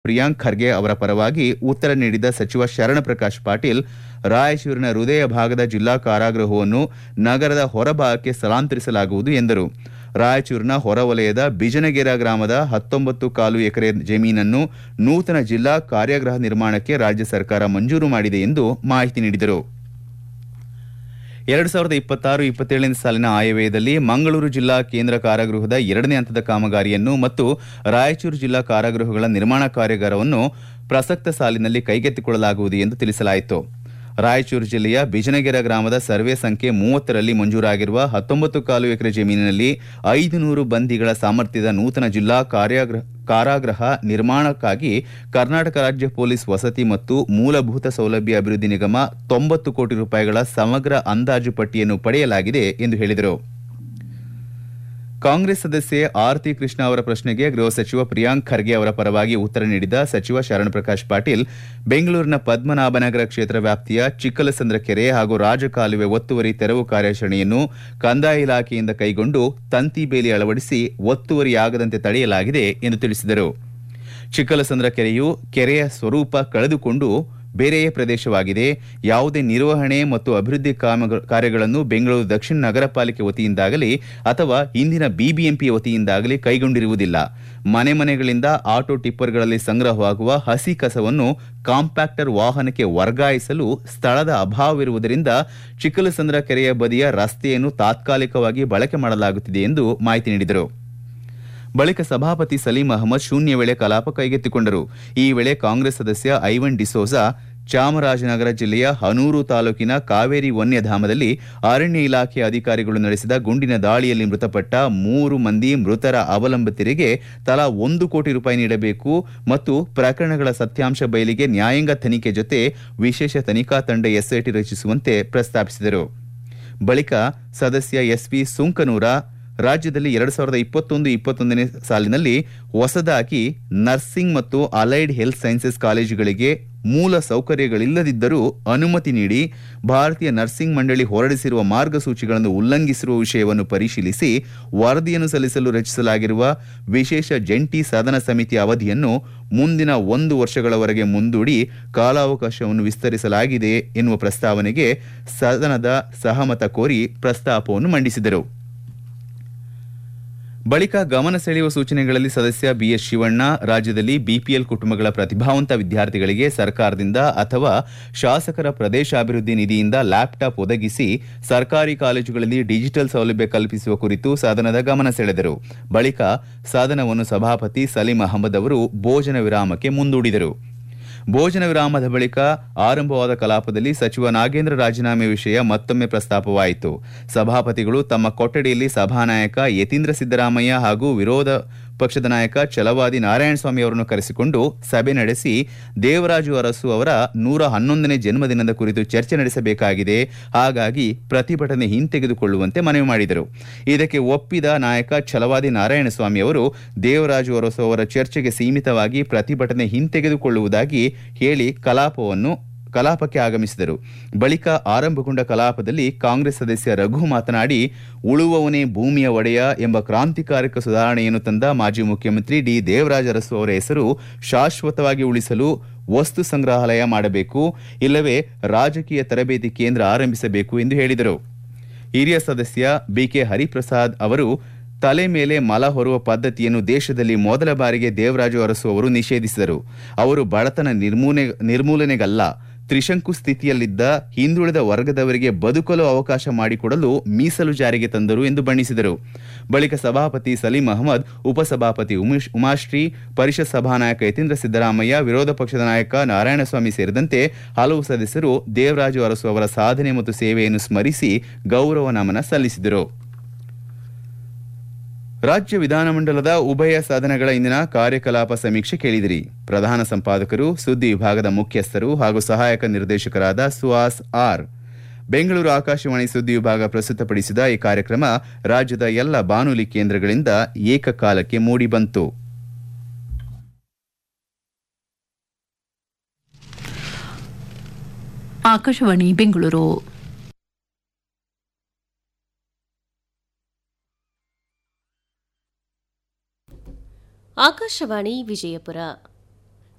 ಪ್ರಿಯಾಂಕ್ ಖರ್ಗೆ ಅವರ ಪರವಾಗಿ ಉತ್ತರ ನೀಡಿದ ಸಚಿವ ಶರಣಪ್ರಕಾಶ್ ಪಾಟೀಲ್ ರಾಯಚೂರಿನ ಹೃದಯ ಭಾಗದ ಜಿಲ್ಲಾ ಕಾರಾಗೃಹವನ್ನು ನಗರದ ಹೊರಭಾಗಕ್ಕೆ ಸ್ಥಳಾಂತರಿಸಲಾಗುವುದು ಎಂದರು ರಾಯಚೂರಿನ ಹೊರವಲಯದ ಬಿಜನಗೆರ ಗ್ರಾಮದ ಹತ್ತೊಂಬತ್ತು ಕಾಲು ಎಕರೆ ಜಮೀನನ್ನು ನೂತನ ಜಿಲ್ಲಾ ಕಾರ್ಯಾಗೃಹ ನಿರ್ಮಾಣಕ್ಕೆ ರಾಜ್ಯ ಸರ್ಕಾರ ಮಂಜೂರು ಮಾಡಿದೆ ಎಂದು ಮಾಹಿತಿ ನೀಡಿದರು ಎರಡು ಸಾವಿರದ ಇಪ್ಪತ್ತಾರು ಇಪ್ಪತ್ತೇಳನೇ ಸಾಲಿನ ಆಯವ್ಯಯದಲ್ಲಿ ಮಂಗಳೂರು ಜಿಲ್ಲಾ ಕೇಂದ್ರ ಕಾರಾಗೃಹದ ಎರಡನೇ ಹಂತದ ಕಾಮಗಾರಿಯನ್ನು ಮತ್ತು ರಾಯಚೂರು ಜಿಲ್ಲಾ ಕಾರಾಗೃಹಗಳ ನಿರ್ಮಾಣ ಕಾರ್ಯಾಗಾರವನ್ನು ಪ್ರಸಕ್ತ ಸಾಲಿನಲ್ಲಿ ಕೈಗೆತ್ತಿಕೊಳ್ಳಲಾಗುವುದು ಎಂದು ತಿಳಿಸಲಾಯಿತು ರಾಯಚೂರು ಜಿಲ್ಲೆಯ ಬಿಜನಗೆರ ಗ್ರಾಮದ ಸರ್ವೆ ಸಂಖ್ಯೆ ಮೂವತ್ತರಲ್ಲಿ ಮಂಜೂರಾಗಿರುವ ಹತ್ತೊಂಬತ್ತು ಕಾಲು ಎಕರೆ ಜಮೀನಿನಲ್ಲಿ ಐದು ನೂರು ಬಂದಿಗಳ ಸಾಮರ್ಥ್ಯದ ನೂತನ ಜಿಲ್ಲಾ ಕಾರ್ಯಾಗೃಹ ಕಾರಾಗೃಹ ನಿರ್ಮಾಣಕ್ಕಾಗಿ ಕರ್ನಾಟಕ ರಾಜ್ಯ ಪೊಲೀಸ್ ವಸತಿ ಮತ್ತು ಮೂಲಭೂತ ಸೌಲಭ್ಯ ಅಭಿವೃದ್ಧಿ ನಿಗಮ ತೊಂಬತ್ತು ಕೋಟಿ ರೂಪಾಯಿಗಳ ಸಮಗ್ರ ಅಂದಾಜು ಪಟ್ಟಿಯನ್ನು ಪಡೆಯಲಾಗಿದೆ ಎಂದು ಹೇಳಿದರು ಕಾಂಗ್ರೆಸ್ ಸದಸ್ಯೆ ಆರತಿ ಕೃಷ್ಣ ಅವರ ಪ್ರಶ್ನೆಗೆ ಗೃಹ ಸಚಿವ ಪ್ರಿಯಾಂಕ್ ಖರ್ಗೆ ಅವರ ಪರವಾಗಿ ಉತ್ತರ ನೀಡಿದ ಸಚಿವ ಶರಣಪ್ರಕಾಶ್ ಪಾಟೀಲ್ ಬೆಂಗಳೂರಿನ ಪದ್ಮನಾಭನಗರ ಕ್ಷೇತ್ರ ವ್ಯಾಪ್ತಿಯ ಚಿಕ್ಕಲಸಂದ್ರ ಕೆರೆ ಹಾಗೂ ರಾಜಕಾಲುವೆ ಒತ್ತುವರಿ ತೆರವು ಕಾರ್ಯಾಚರಣೆಯನ್ನು ಕಂದಾಯ ಇಲಾಖೆಯಿಂದ ಕೈಗೊಂಡು ತಂತಿ ಬೇಲಿ ಅಳವಡಿಸಿ ಒತ್ತುವರಿಯಾಗದಂತೆ ತಡೆಯಲಾಗಿದೆ ಎಂದು ತಿಳಿಸಿದರು ಚಿಕ್ಕಲಸಂದ್ರ ಕೆರೆಯು ಕೆರೆಯ ಸ್ವರೂಪ ಕಳೆದುಕೊಂಡು ಬೇರೆಯೇ ಪ್ರದೇಶವಾಗಿದೆ ಯಾವುದೇ ನಿರ್ವಹಣೆ ಮತ್ತು ಅಭಿವೃದ್ಧಿ ಕಾರ್ಯಗಳನ್ನು ಬೆಂಗಳೂರು ದಕ್ಷಿಣ ನಗರ ಪಾಲಿಕೆ ವತಿಯಿಂದಾಗಲಿ ಅಥವಾ ಇಂದಿನ ಬಿಬಿಎಂಪಿ ವತಿಯಿಂದಾಗಲಿ ಕೈಗೊಂಡಿರುವುದಿಲ್ಲ ಮನೆ ಮನೆಗಳಿಂದ ಆಟೋ ಟಿಪ್ಪರ್ಗಳಲ್ಲಿ ಸಂಗ್ರಹವಾಗುವ ಹಸಿ ಕಸವನ್ನು ಕಾಂಪ್ಯಾಕ್ಟರ್ ವಾಹನಕ್ಕೆ ವರ್ಗಾಯಿಸಲು ಸ್ಥಳದ ಅಭಾವವಿರುವುದರಿಂದ ಚಿಕ್ಕಲಸಂದ್ರ ಕೆರೆಯ ಬದಿಯ ರಸ್ತೆಯನ್ನು ತಾತ್ಕಾಲಿಕವಾಗಿ ಬಳಕೆ ಮಾಡಲಾಗುತ್ತಿದೆ ಎಂದು ಮಾಹಿತಿ ನೀಡಿದರು ಬಳಿಕ ಸಭಾಪತಿ ಸಲೀಂ ಅಹಮದ್ ಶೂನ್ಯ ವೇಳೆ ಕಲಾಪ ಕೈಗೆತ್ತಿಕೊಂಡರು ಈ ವೇಳೆ ಕಾಂಗ್ರೆಸ್ ಸದಸ್ಯ ಐವನ್ ಡಿಸೋಜಾ ಚಾಮರಾಜನಗರ ಜಿಲ್ಲೆಯ ಹನೂರು ತಾಲೂಕಿನ ಕಾವೇರಿ ವನ್ಯಧಾಮದಲ್ಲಿ ಅರಣ್ಯ ಇಲಾಖೆ ಅಧಿಕಾರಿಗಳು ನಡೆಸಿದ ಗುಂಡಿನ ದಾಳಿಯಲ್ಲಿ ಮೃತಪಟ್ಟ ಮೂರು ಮಂದಿ ಮೃತರ ಅವಲಂಬಿತರಿಗೆ ತಲಾ ಒಂದು ಕೋಟಿ ರೂಪಾಯಿ ನೀಡಬೇಕು ಮತ್ತು ಪ್ರಕರಣಗಳ ಸತ್ಯಾಂಶ ಬಯಲಿಗೆ ನ್ಯಾಯಾಂಗ ತನಿಖೆ ಜೊತೆ ವಿಶೇಷ ತನಿಖಾ ತಂಡ ಎಸ್ಐಟಿ ರಚಿಸುವಂತೆ ಪ್ರಸ್ತಾಪಿಸಿದರು ಬಳಿಕ ಸದಸ್ಯ ಎಸ್ಪಿ ಸುಂಕನೂರ ರಾಜ್ಯದಲ್ಲಿ ಎರಡು ಸಾವಿರದ ಇಪ್ಪತ್ತೊಂದು ಇಪ್ಪತ್ತೊಂದನೇ ಸಾಲಿನಲ್ಲಿ ಹೊಸದಾಗಿ ನರ್ಸಿಂಗ್ ಮತ್ತು ಅಲೈಡ್ ಹೆಲ್ತ್ ಸೈನ್ಸಸ್ ಕಾಲೇಜುಗಳಿಗೆ ಮೂಲ ಸೌಕರ್ಯಗಳಿಲ್ಲದಿದ್ದರೂ ಅನುಮತಿ ನೀಡಿ ಭಾರತೀಯ ನರ್ಸಿಂಗ್ ಮಂಡಳಿ ಹೊರಡಿಸಿರುವ ಮಾರ್ಗಸೂಚಿಗಳನ್ನು ಉಲ್ಲಂಘಿಸಿರುವ ವಿಷಯವನ್ನು ಪರಿಶೀಲಿಸಿ ವರದಿಯನ್ನು ಸಲ್ಲಿಸಲು ರಚಿಸಲಾಗಿರುವ ವಿಶೇಷ ಜಂಟಿ ಸದನ ಸಮಿತಿಯ ಅವಧಿಯನ್ನು ಮುಂದಿನ ಒಂದು ವರ್ಷಗಳವರೆಗೆ ಮುಂದೂಡಿ ಕಾಲಾವಕಾಶವನ್ನು ವಿಸ್ತರಿಸಲಾಗಿದೆ ಎನ್ನುವ ಪ್ರಸ್ತಾವನೆಗೆ ಸದನದ ಸಹಮತ ಕೋರಿ ಪ್ರಸ್ತಾಪವನ್ನು ಮಂಡಿಸಿದರು ಬಳಿಕ ಗಮನ ಸೆಳೆಯುವ ಸೂಚನೆಗಳಲ್ಲಿ ಸದಸ್ಯ ಬಿಎಸ್ ಶಿವಣ್ಣ ರಾಜ್ಯದಲ್ಲಿ ಬಿಪಿಎಲ್ ಕುಟುಂಬಗಳ ಪ್ರತಿಭಾವಂತ ವಿದ್ಯಾರ್ಥಿಗಳಿಗೆ ಸರ್ಕಾರದಿಂದ ಅಥವಾ ಶಾಸಕರ ಪ್ರದೇಶಾಭಿವೃದ್ಧಿ ನಿಧಿಯಿಂದ ಲ್ಯಾಪ್ಟಾಪ್ ಒದಗಿಸಿ ಸರ್ಕಾರಿ ಕಾಲೇಜುಗಳಲ್ಲಿ ಡಿಜಿಟಲ್ ಸೌಲಭ್ಯ ಕಲ್ಪಿಸುವ ಕುರಿತು ಸದನದ ಗಮನ ಸೆಳೆದರು ಬಳಿಕ ಸದನವನ್ನು ಸಭಾಪತಿ ಸಲೀಂ ಅಹಮದ್ ಅವರು ಭೋಜನ ವಿರಾಮಕ್ಕೆ ಮುಂದೂಡಿದರು ಭೋಜನ ವಿರಾಮದ ಬಳಿಕ ಆರಂಭವಾದ ಕಲಾಪದಲ್ಲಿ ಸಚಿವ ನಾಗೇಂದ್ರ ರಾಜೀನಾಮೆ ವಿಷಯ ಮತ್ತೊಮ್ಮೆ ಪ್ರಸ್ತಾಪವಾಯಿತು ಸಭಾಪತಿಗಳು ತಮ್ಮ ಕೊಠಡಿಯಲ್ಲಿ ಸಭಾನಾಯಕ ಯತೀಂದ್ರ ಸಿದ್ದರಾಮಯ್ಯ ಹಾಗೂ ವಿರೋಧ ಪಕ್ಷದ ನಾಯಕ ಛಲವಾದಿ ನಾರಾಯಣಸ್ವಾಮಿ ಅವರನ್ನು ಕರೆಸಿಕೊಂಡು ಸಭೆ ನಡೆಸಿ ದೇವರಾಜು ಅರಸು ಅವರ ನೂರ ಹನ್ನೊಂದನೇ ಜನ್ಮದಿನದ ಕುರಿತು ಚರ್ಚೆ ನಡೆಸಬೇಕಾಗಿದೆ ಹಾಗಾಗಿ ಪ್ರತಿಭಟನೆ ಹಿಂತೆಗೆದುಕೊಳ್ಳುವಂತೆ ಮನವಿ ಮಾಡಿದರು ಇದಕ್ಕೆ ಒಪ್ಪಿದ ನಾಯಕ ಛಲವಾದಿ ನಾರಾಯಣಸ್ವಾಮಿ ಅವರು ದೇವರಾಜು ಅರಸು ಅವರ ಚರ್ಚೆಗೆ ಸೀಮಿತವಾಗಿ ಪ್ರತಿಭಟನೆ ಹಿಂತೆಗೆದುಕೊಳ್ಳುವುದಾಗಿ ಹೇಳಿ ಕಲಾಪವನ್ನು ಕಲಾಪಕ್ಕೆ ಆಗಮಿಸಿದರು ಬಳಿಕ ಆರಂಭಗೊಂಡ ಕಲಾಪದಲ್ಲಿ ಕಾಂಗ್ರೆಸ್ ಸದಸ್ಯ ರಘು ಮಾತನಾಡಿ ಉಳುವವನೇ ಭೂಮಿಯ ಒಡೆಯ ಎಂಬ ಕ್ರಾಂತಿಕಾರಕ ಸುಧಾರಣೆಯನ್ನು ತಂದ ಮಾಜಿ ಮುಖ್ಯಮಂತ್ರಿ ಡಿ ದೇವರಾಜ ಅರಸು ಅವರ ಹೆಸರು ಶಾಶ್ವತವಾಗಿ ಉಳಿಸಲು ವಸ್ತು ಸಂಗ್ರಹಾಲಯ ಮಾಡಬೇಕು ಇಲ್ಲವೇ ರಾಜಕೀಯ ತರಬೇತಿ ಕೇಂದ್ರ ಆರಂಭಿಸಬೇಕು ಎಂದು ಹೇಳಿದರು ಹಿರಿಯ ಸದಸ್ಯ ಬಿಕೆ ಹರಿಪ್ರಸಾದ್ ಅವರು ತಲೆ ಮೇಲೆ ಮಲ ಹೊರುವ ಪದ್ಧತಿಯನ್ನು ದೇಶದಲ್ಲಿ ಮೊದಲ ಬಾರಿಗೆ ದೇವರಾಜು ಅರಸು ಅವರು ನಿಷೇಧಿಸಿದರು ಅವರು ಬಡತನ ನಿರ್ಮೂಲನೆ ನಿರ್ಮೂಲನೆಗಲ್ಲ ತ್ರಿಶಂಕು ಸ್ಥಿತಿಯಲ್ಲಿದ್ದ ಹಿಂದುಳಿದ ವರ್ಗದವರಿಗೆ ಬದುಕಲು ಅವಕಾಶ ಮಾಡಿಕೊಡಲು ಮೀಸಲು ಜಾರಿಗೆ ತಂದರು ಎಂದು ಬಣ್ಣಿಸಿದರು ಬಳಿಕ ಸಭಾಪತಿ ಸಲೀಂ ಅಹಮದ್ ಉಪಸಭಾಪತಿ ಉಮಾಶ್ರೀ ಪರಿಷತ್ ಸಭಾನಾಯಕ ಯತೀಂದ್ರ ಸಿದ್ದರಾಮಯ್ಯ ವಿರೋಧ ಪಕ್ಷದ ನಾಯಕ ನಾರಾಯಣಸ್ವಾಮಿ ಸೇರಿದಂತೆ ಹಲವು ಸದಸ್ಯರು ದೇವರಾಜು ಅರಸು ಅವರ ಸಾಧನೆ ಮತ್ತು ಸೇವೆಯನ್ನು ಸ್ಮರಿಸಿ ಗೌರವ ನಮನ ಸಲ್ಲಿಸಿದರು ರಾಜ್ಯ ವಿಧಾನಮಂಡಲದ ಉಭಯ ಸದನಗಳ ಇಂದಿನ ಕಾರ್ಯಕಲಾಪ ಸಮೀಕ್ಷೆ ಕೇಳಿದಿರಿ ಪ್ರಧಾನ ಸಂಪಾದಕರು ಸುದ್ದಿ ವಿಭಾಗದ ಮುಖ್ಯಸ್ಥರು ಹಾಗೂ ಸಹಾಯಕ ನಿರ್ದೇಶಕರಾದ ಸುಹಾಸ್ ಆರ್ ಬೆಂಗಳೂರು ಆಕಾಶವಾಣಿ ಸುದ್ದಿ ವಿಭಾಗ ಪ್ರಸ್ತುತಪಡಿಸಿದ ಈ ಕಾರ್ಯಕ್ರಮ ರಾಜ್ಯದ ಎಲ್ಲ ಬಾನುಲಿ ಕೇಂದ್ರಗಳಿಂದ ಏಕಕಾಲಕ್ಕೆ ಮೂಡಿಬಂತು ಆಕಾಶವಾಣಿ ಬೆಂಗಳೂರು ಆಕಾಶವಾಣಿ ವಿಜಯಪುರ